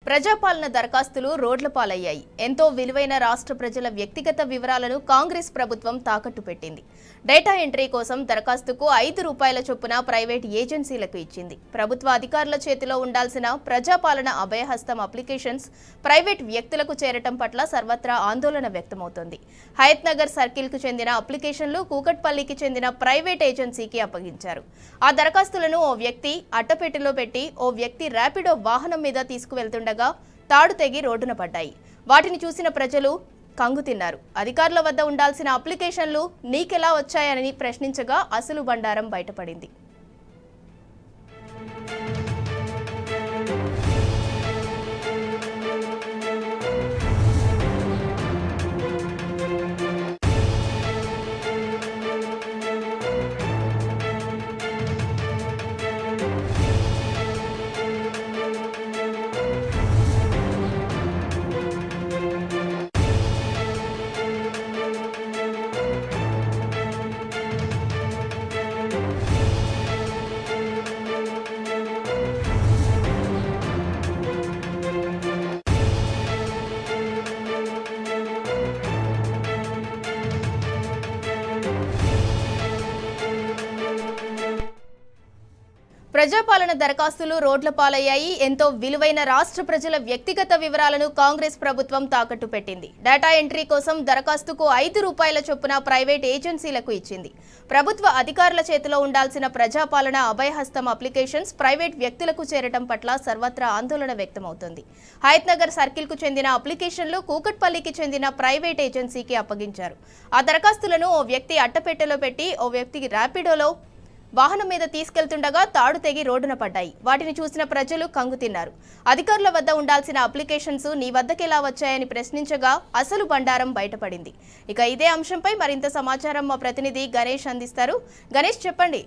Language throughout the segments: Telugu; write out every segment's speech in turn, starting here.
ప్రజాపాలన దరఖాస్తులు రోడ్ల పాలయ్యాయి ఎంతో విలువైన రాష్ట్ర ప్రజల వ్యక్తిగత వివరాలను కాంగ్రెస్ ప్రభుత్వం తాకట్టు పెట్టింది డేటా ఎంట్రీ కోసం దరఖాస్తుకు ఐదు రూపాయల చొప్పున ప్రైవేట్ ఏజెన్సీలకు ఇచ్చింది ప్రభుత్వ అధికారుల చేతిలో ఉండాల్సిన ప్రజాపాలన అభయహస్తం అప్లికేషన్స్ ప్రైవేట్ వ్యక్తులకు చేరటం పట్ల సర్వత్రా ఆందోళన వ్యక్తమవుతోంది హయత్ నగర్ సర్కిల్కు చెందిన అప్లికేషన్లు కూకట్పల్లికి చెందిన ప్రైవేట్ ఏజెన్సీకి అప్పగించారు ఆ దరఖాస్తులను ఓ వ్యక్తి అట్టపెట్టెలో పెట్టి ఓ వ్యక్తి ర్యాపిడో వాహనం మీద తీసుకువెళ్తుండగా తాడు తెగి రోడ్డున పడ్డాయి వాటిని చూసిన ప్రజలు కంగు తిన్నారు అధికారుల వద్ద ఉండాల్సిన అప్లికేషన్లు నీకెలా వచ్చాయని ప్రశ్నించగా అసలు బండారం బయటపడింది ప్రజాపాలన దరఖాస్తులు రోడ్ల పాలయ్యాయి ఎంతో విలువైన రాష్ట్ర ప్రజల వ్యక్తిగత వివరాలను కాంగ్రెస్ ప్రభుత్వం తాకట్టు పెట్టింది డేటా ఎంట్రీ కోసం దరఖాస్తుకు ఐదు రూపాయల చొప్పున ప్రైవేట్ ఏజెన్సీలకు ఇచ్చింది ప్రభుత్వ అధికారుల చేతిలో ఉండాల్సిన ప్రజాపాలన అభయహస్తం అప్లికేషన్స్ ప్రైవేట్ వ్యక్తులకు చేరటం పట్ల సర్వత్రా ఆందోళన వ్యక్తమవుతోంది హయత్ నగర్ సర్కిల్కు చెందిన అప్లికేషన్లు కూకట్పల్లికి చెందిన ప్రైవేట్ ఏజెన్సీకి అప్పగించారు ఆ దరఖాస్తులను ఓ వ్యక్తి అట్టపెట్టెలో పెట్టి ఓ వ్యక్తి ర్యాపిడోలో వాహనం మీద తీసుకెళ్తుండగా తాడు తెగి రోడ్డున పడ్డాయి వాటిని చూసిన ప్రజలు కంగు తిన్నారు అధికారుల వద్ద ఉండాల్సిన అప్లికేషన్స్ నీ వద్దకెలా వచ్చాయని ప్రశ్నించగా అసలు బండారం బయటపడింది ఇక ఇదే అంశంపై మరింత సమాచారం మా ప్రతినిధి గణేష్ అందిస్తారు గణేష్ చెప్పండి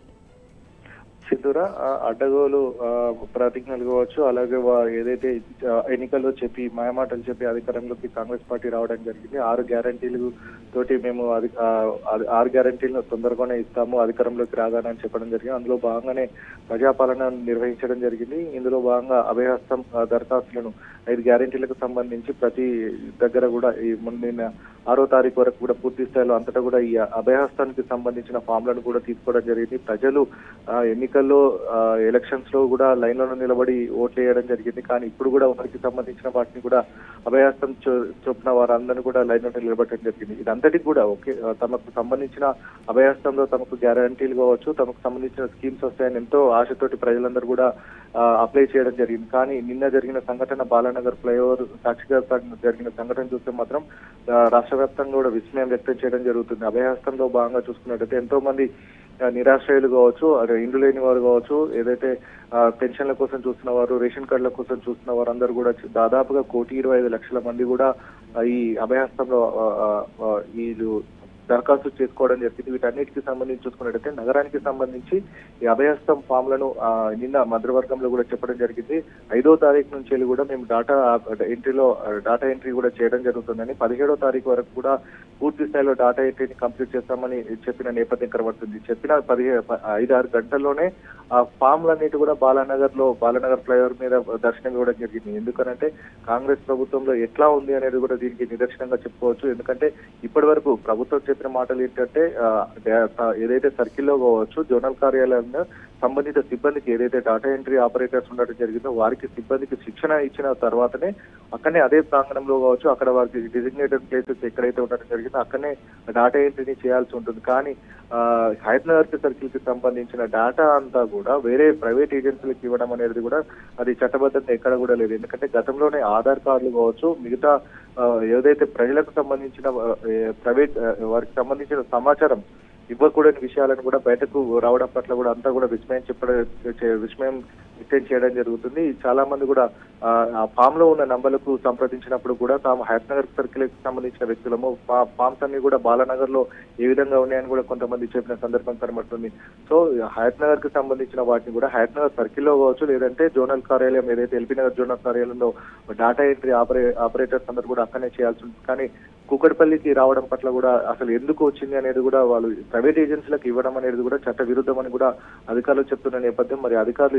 సిద్ధుర ఆ, అడ్డగోలు ఆ, ప్రతిజ్ఞలు కావచ్చు అలాగే వా- ఏదైతే ఆ, ఎన్నికల్లో చెప్పి మాయమాటలు చెప్పి అధికారంలోకి కాంగ్రెస్ పార్టీ రావడం జరిగింది ఆరు గ్యారంటీలు తోటి మేము అధి- ఆ, అది- ఆరు గ్యారంటీలను తొందరగానే ఇస్తాము అధికారంలోకి రాగానని చెప్పడం జరిగింది అందులో భాగంగానే ప్రజాపాలన నిర్వహించడం జరిగింది ఇందులో భాగంగా అభయహస్తం ఆ, దరఖాస్తులను ఐదు గ్యారంటీలకు సంబంధించి ప్రతి దగ్గర కూడా ఈ మొన్న నిన్న ఆరో తారీఖు వరకు కూడా పూర్తి స్థాయిలో అంతటా కూడా ఈ అభయహస్తానికి సంబంధించిన ఫామ్లను కూడా తీసుకోవడం జరిగింది ప్రజలు ఆ, ఎన్నికల్లో ఎలక్షన్స్ లో కూడా లైన్లలో నిలబడి ఓట్లు వేయడం జరిగింది కానీ ఇప్పుడు కూడా వారికి సంబంధించిన వాటిని కూడా అభయహస్తం చొ- చొప్పున వారందరినీ కూడా లైన్లో నిలబడటం జరిగింది ఇదంతటికి కూడా ఓకే ఆ, తమకు సంబంధించిన అభయహస్తంలో తమకు గ్యారంటీలు కావచ్చు తమకు సంబంధించిన స్కీమ్స్ వస్తాయని ఎంతో ఆశతోటి ప్రజలందరూ కూడా ఆ, అప్లై చేయడం జరిగింది కానీ నిన్న జరిగిన సంఘటన బాలానగర్ ఫ్లైఓవర్ సాక్షిగా సం- జరిగిన సంఘటన చూస్తే మాత్రం ఆ, రాష్ట్ర వ్యాప్తంగా కూడా విస్మయం వ్యక్తం చేయడం జరుగుతుంది అభయహస్తంలో భాగంగా చూసుకున్నట్టయితే ఎంతో మంది ఆ, నిరాశ్రయులు కావచ్చు అదే ఇండ్లు లేని వారు కావచ్చు ఏదైతే ఆ, పెన్షన్ల కోసం చూస్తున్న వారు రేషన్ కార్డుల కోసం చూస్తున్న వారు అందరూ కూడా దాదాపుగా కోటి ఇరవై ఐదు లక్షల మంది కూడా ఆ, ఈ అభయహస్తంలో ఆ, ఆ, ఆ, వీళ్ళు దరఖాస్తు చేసుకోవడం జరిగింది వీటన్నిటికి సంబంధించి చూసుకున్నట్టయితే నగరానికి సంబంధించి ఈ అభయహస్తం ఫామ్లను ఆ, నిన్న మధ్యవర్గంలో కూడా చెప్పడం జరిగింది ఐదో తారీఖు నుంచి వెళ్ళి కూడా మేము డాటా ఎంట్రీలో డాటా ఎంట్రీ కూడా చేయడం జరుగుతుందని పదిహేడో తారీఖు వరకు కూడా పూర్తి స్థాయిలో డాటా ఎంట్రీని కంప్లీట్ చేస్తామని చెప్పిన నేపథ్యం కనబడుతుంది చెప్పిన పదిహే ప- ఐదు ఆరు గంటల్లోనే ఆ ఫామ్లన్నిటి కూడా బాలానగర్ లో బాలానగర్ ఫ్లైఓవర్ మీద దర్శనం ఇవ్వడం జరిగింది ఎందుకనంటే కాంగ్రెస్ ప్రభుత్వంలో ఎట్లా ఉంది అనేది కూడా దీనికి నిదర్శనంగా చెప్పుకోవచ్చు ఎందుకంటే ఇప్పటి వరకు ప్రభుత్వం చెప్పిన మాటలు ఏంటంటే ఆ, డా- ఆ, ఏదైతే సర్కిల్లో కావచ్చు జోనల్ కార్యాలయంలో సంబంధిత సిబ్బందికి ఏదైతే డాటా ఎంట్రీ ఆపరేటర్స్ ఉండడం జరిగిందో వారికి సిబ్బందికి శిక్షణ ఇచ్చిన తర్వాతనే అక్కడనే అదే ప్రాంగణంలో కావచ్చు అక్కడ వారికి డిజిగ్నేటెడ్ ప్లేసెస్ ఎక్కడైతే ఉండడం జరిగిందో అక్కడనే డాటా ఎంట్రీని చేయాల్సి ఉంటుంది కానీ హైదరాబాద్ సర్కిల్ కి సంబంధించిన డేటా అంతా కూడా వేరే ప్రైవేట్ ఏజెన్సీలకు ఇవ్వడం అనేది కూడా అది చట్టబద్ధంగా ఎక్కడ కూడా లేదు ఎందుకంటే గతంలోనే ఆధార్ కార్డులు కావచ్చు మిగతా ఆ, ఏదైతే ప్రజలకు సంబంధించిన ఆ, ఏ, ప్రైవేట్ ఆ, వారికి సంబంధించిన సమాచారం ఇవ్వకూడని విషయాలను కూడా బయటకు రావడం పట్ల కూడా అంతా కూడా విస్మయం చెప్పడం చే- విస్మయం వ్యక్తం చేయడం జరుగుతుంది చాలా మంది కూడా ఆ, ఆ ఫామ్ లో ఉన్న నంబర్లకు సంప్రదించినప్పుడు కూడా తాము హయత్ నగర్ సర్కిల్ కి సంబంధించిన వ్యక్తులము ఫా- ఫామ్స్ అన్ని కూడా బాలనగర్ లో ఏ విధంగా ఉన్నాయని కూడా కొంతమంది చెప్పిన సందర్భం కనబడుతుంది సో హయత్ నగర్ కి సంబంధించిన వాటిని కూడా హయత్ నగర్ సర్కిల్ లో కావచ్చు లేదంటే జోనల్ కార్యాలయం ఏదైతే ఎల్బీ నగర్ జోనల్ కార్యాలయంలో డాటా ఎంట్రీ ఆపరే ఆపరేటర్స్ అందరూ కూడా అక్కడనే చేయాల్సి ఉంటుంది కానీ కూకట్పల్లికి రావడం పట్ల కూడా అసలు ఎందుకు వచ్చింది అనేది కూడా వాళ్ళు ప్రైవేట్ ఏజెన్సీలకు ఇవ్వడం అనేది కూడా చట్ట విరుద్ధం అని కూడా అధికారులు చెప్తున్న నేపథ్యం మరి అధికారులు దీనిపైన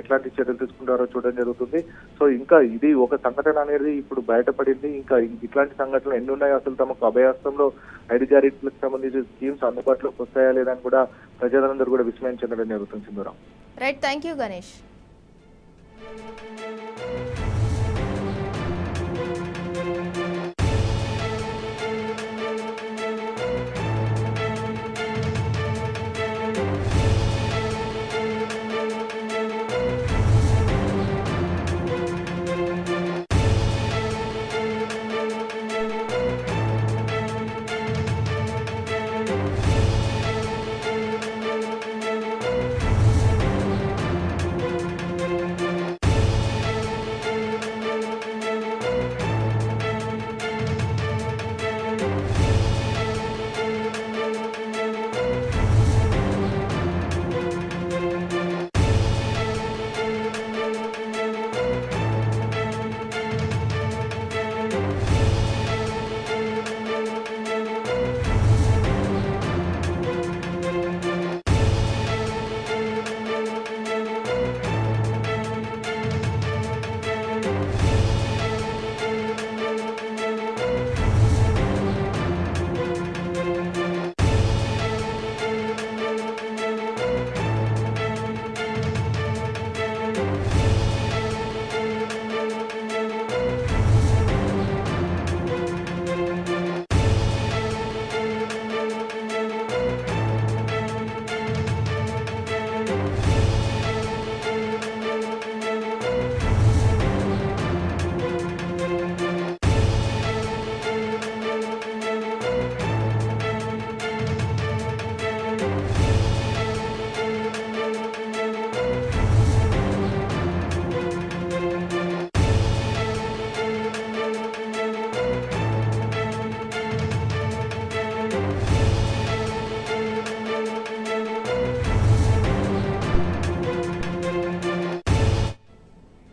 ఎట్లాంటి చర్యలు తీసుకుంటారో చూడడం జరుగుతుంది సో ఇంకా ఇది ఒక సంఘటన అనేది ఇప్పుడు బయటపడింది ఇంకా ఇట్లాంటి సంఘటనలు ఎన్ని ఉన్నాయి అసలు తమకు అభయాస్తంలో ఐదు గ్యారెంటీలకు సంబంధించిన స్కీమ్స్ అందుబాటులోకి వస్తాయా లేదని కూడా ప్రజలందరూ కూడా విస్మయం చెందడం జరుగుతుంది సింధూరాం రైట్ థ్యాంక్ యూ గణేష్